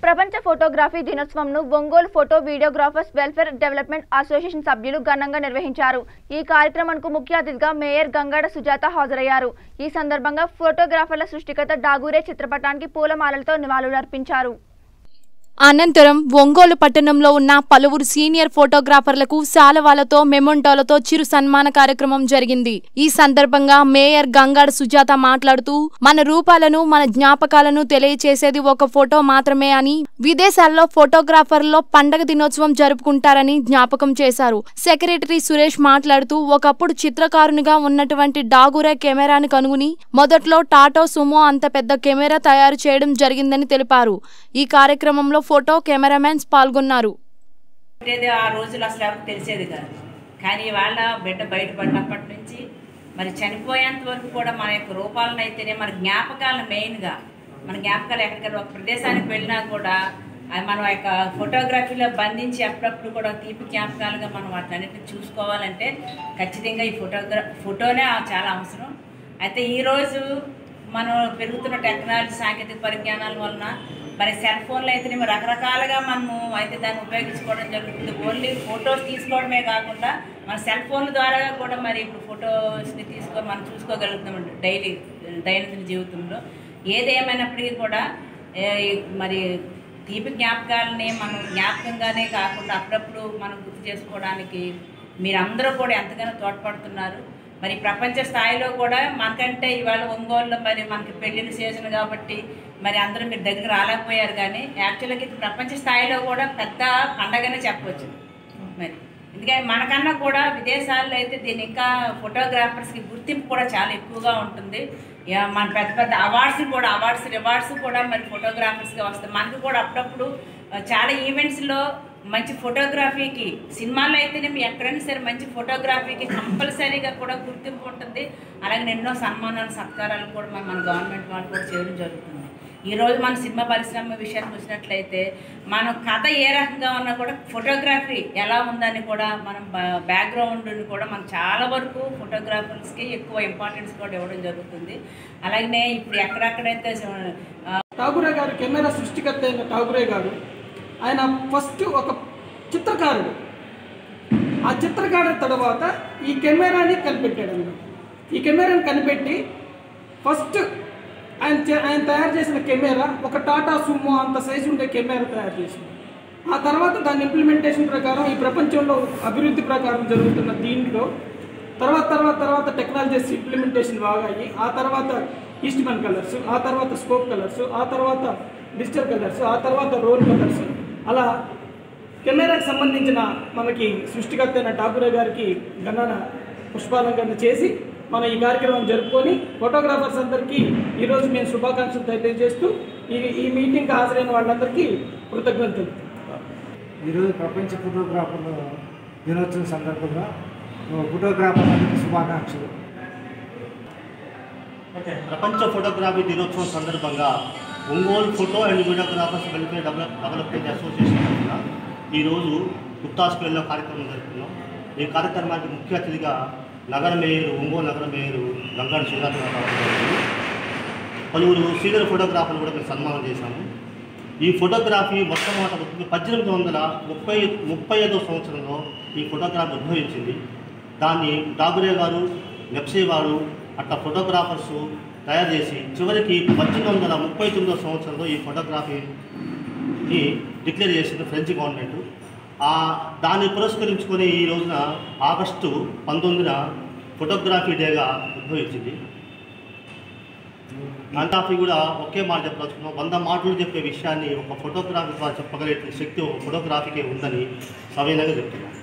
ప్రపంచ ఫోటోగ్రఫీ దినోత్సవంను Ongole photo videographers welfare development association సభ్యులు ఘనంగా నిర్వహించారు ఈ కార్యక్రమానికి ముఖ్య అతిథిగా మేయర్ గంగాడ సుజాత హాజరయ్యారు ఈ సందర్భంగా ఫోటోగ్రాఫర్ల సృష్టికర్త డాగూరే చిత్రపటానికి పూలమాలలతో నివాళులర్పించారు అనంతరం ఒంగోలు పట్టణంలో ఉన్న పలువురు సీనియర్ ఫోటోగ్రాఫర్లకు శాలవాలతో మెమొంటోలతో చిరు సన్మాన కార్యక్రమం జరిగింది ఈ సందర్భంగా మేయర్ గంగాడ సుజాత మాట్లాడుతూ మన రూపాలను మన జ్ఞాపకాలను తెలియచేసేది ఒక ఫోటో మాత్రమే అని విదేశాల్లో ఫోటోగ్రాఫర్లో పండగ దినోత్సవం జరుపుకుంటారని జ్ఞాపకం చేశారు సెక్రటరీ సురేష్ మాట్లాడుతూ ఒకప్పుడు చిత్రకారునిగా ఉన్నటువంటి డాగురే కెమెరాను కనుగొని మొదట్లో టాటో సుమో అంత పెద్ద కెమెరా తయారు చేయడం జరిగిందని తెలిపారు ఈ కార్యక్రమంలో ఫోటో కెమెరామెన్స్ పాల్గొన్నారు ఉండేది ఆ రోజులు అసలు ఎవరికి తెలిసేది కాదు కానీ వాళ్ళ బిడ్డ బయటపడినప్పటి నుంచి మరి చనిపోయేంత వరకు కూడా మన యొక్క రూపాలను అయితేనే మన జ్ఞాపకాలను మెయిన్గా మన జ్ఞాపకాలు ఎక్కడికైనా ఒక ప్రదేశానికి వెళ్ళినా కూడా అది మనం ఆ యొక్క ఫోటోగ్రఫీలో బంధించి అప్పుడప్పుడు కూడా తీపి జ్ఞాపకాలుగా మనం వాటిని అన్నిటిని చూసుకోవాలంటే ఖచ్చితంగా ఈ ఫోటోగ్రా ఫోటోనే చాలా అవసరం అయితే ఈరోజు మనం పెరుగుతున్న టెక్నాలజీ సాంకేతిక పరిజ్ఞానాల వలన మరి సెల్ ఫోన్లో అయితే రకరకాలుగా మనము అయితే దాన్ని ఉపయోగించుకోవడం జరుగుతుంది ఓన్లీ ఫొటోస్ తీసుకోవడమే కాకుండా మన సెల్ ఫోన్ల ద్వారా కూడా మరి ఇప్పుడు ఫొటోస్ని తీసుకొని మనం చూసుకోగలుగుతాం డైలీ దైనందిన జీవితంలో ఏదేమైనప్పటికీ కూడా ఏ, మరి తీపి జ్ఞాపకాలని మనం జ్ఞాపకంగానే కాకుండా అప్పుడప్పుడు మనం గుర్తు చేసుకోవడానికి మీరందరూ కూడా ఎంతగానో తోడ్పడుతున్నారు మరి ప్రపంచ స్థాయిలో కూడా మనకంటే ఇవాళ ఒంగోలులో మరి మనకి పెళ్ళిళ్ళ సీజన్ కాబట్టి మరి అందరూ మీరు దగ్గర రాలేకపోయారు కానీ యాక్చువల్గా ఇది ప్రపంచ స్థాయిలో కూడా పెద్ద పండగనే చెప్పవచ్చు మరి ఎందుకంటే మనకన్నా కూడా విదేశాల్లో అయితే దీని ఇంకా ఫోటోగ్రాఫర్స్కి గుర్తింపు కూడా చాలా ఎక్కువగా ఉంటుంది యా, మన పెద్ద పెద్ద అవార్డ్స్ కూడా అవార్డ్స్ రివార్డ్స్ కూడా మరి ఫోటోగ్రాఫర్స్గా వస్తాయి మనకు కూడా అప్పుడప్పుడు ఆ, చాలా ఈవెంట్స్లో మంచి ఫోటోగ్రఫీకి సినిమాల్లో అయితేనే మీ ఎక్కడైనా సరే మంచి ఫోటోగ్రఫీకి కంపల్సరీగా కూడా గుర్తింపు ఉంటుంది అలాగే ఎన్నో సన్మానాలు సత్కారాలు కూడా మన మన గవర్నమెంట్ వాళ్ళు కూడా చేయడం జరుగుతుంది ఈ రోజు మన సినిమా పరిశ్రమ విషయానికి వచ్చినట్లయితే మనం కథ ఏ రకంగా ఉన్నా కూడా ఫోటోగ్రఫీ ఎలా ఉందని కూడా మనం బ్యాక్గ్రౌండ్ని కూడా మనం చాలా వరకు ఫోటోగ్రాఫర్స్కి ఎక్కువ ఇంపార్టెన్స్ కూడా ఇవ్వడం జరుగుతుంది అలాగనే ఇప్పుడు ఎక్కడెక్కడైతే ఆ, ఠాగూరే గారు కెమెరా సృష్టికర్త అయిన ఠాగూరే గారు ఆయన ఫస్ట్ ఒక చిత్రకారుడు ఆ చిత్రకారుడు తర్వాత ఈ కెమెరాని కనిపెట్టాడు అన్నమాట ఈ కెమెరాని కనిపెట్టి ఫస్ట్ ఆయన చే- ఆయన తయారు చేసిన కెమెరా ఒక టాటా సుమో అంత సైజు ఉండే కెమెరా తయారు చేసింది ఆ తర్వాత దాని ఇంప్లిమెంటేషన్ ప్రకారం ఈ ప్రపంచంలో అభివృద్ధి ప్రకారం జరుగుతున్న దీంట్లో తర్వాత తర్వాత తర్వాత టెక్నాలజీస్ ఇంప్లిమెంటేషన్ బాగా అయ్యి ఆ తర్వాత ఈస్ట్మన్ కలర్స్ ఆ తర్వాత స్కోప్ కలర్స్ ఆ తర్వాత డిజిటల్ కలర్స్ ఆ తర్వాత రోల్ కలర్స్ అలా కెమెరాకి సంబంధించిన మనకి సృష్టికర్త అయిన ఠాకూరే గారికి గణన పుష్పాలంకరణ చేసి మనం ఈ కార్యక్రమం జరుపుకొని ఫోటోగ్రాఫర్స్ అందరికీ ఈరోజు మేము శుభాకాంక్షలు తెలియజేస్తూ ఈ ఈ మీటింగ్కి హాజరైన వాళ్ళందరికీ కృతజ్ఞతలు ఈరోజు ప్రపంచ ఫోటోగ్రాఫర్ల దినోత్సవం సందర్భంగా ఫోటోగ్రాఫర్లందరికీ శుభాకాంక్షలు ఓకే ప్రపంచ ఫోటోగ్రఫీ దినోత్సవం సందర్భంగా Ongole photo and videographers welfare develop development association తరఫున ఈరోజు గుప్తా స్క్వేర్లో కార్యక్రమం జరుపుకున్నాం ఈ కార్యక్రమానికి ముఖ్య అతిథిగా నగర మేయరు ఒంగోలు నగర మేయరు గంగాడు సుజాత గారు రావడం జరిగింది. పలువురు సీనియర్ ఫోటోగ్రాఫర్లు కూడా మేము సన్మానం చేశాము ఈ ఫోటోగ్రఫీ మొట్టమొదటి పద్దెనిమిది వందల ముప్పై ముప్పై ఐదో సంవత్సరంలో ఈ ఫోటోగ్రఫీ ఉద్భవించింది దాన్ని డాగురే గారు నెప్సే గారు అట్లా ఫోటోగ్రాఫర్స్ తయారు చేసి చివరికి పద్దెనిమిది వందల ముప్పై తొమ్మిదో సంవత్సరంలో ఈ ఫోటోగ్రఫీని డిక్లేర్ చేసింది ఫ్రెంచ్ గవర్నమెంట్ ఆ దాన్ని పురస్కరించుకొని ఈ రోజున ఆగస్టు పంతొమ్మిదిన ఫోటోగ్రఫీ డేగా ఉద్భవించింది ఫోటోగ్రఫీ కూడా ఒకే మాట చెప్పదలుచుకున్నాం వంద మాటలు చెప్పే విషయాన్ని ఒక ఫోటోగ్రఫీ ద్వారా చెప్పగలిగే శక్తి ఒక ఫోటోగ్రఫీకే ఉందని సవినయంగా చెప్తున్నాం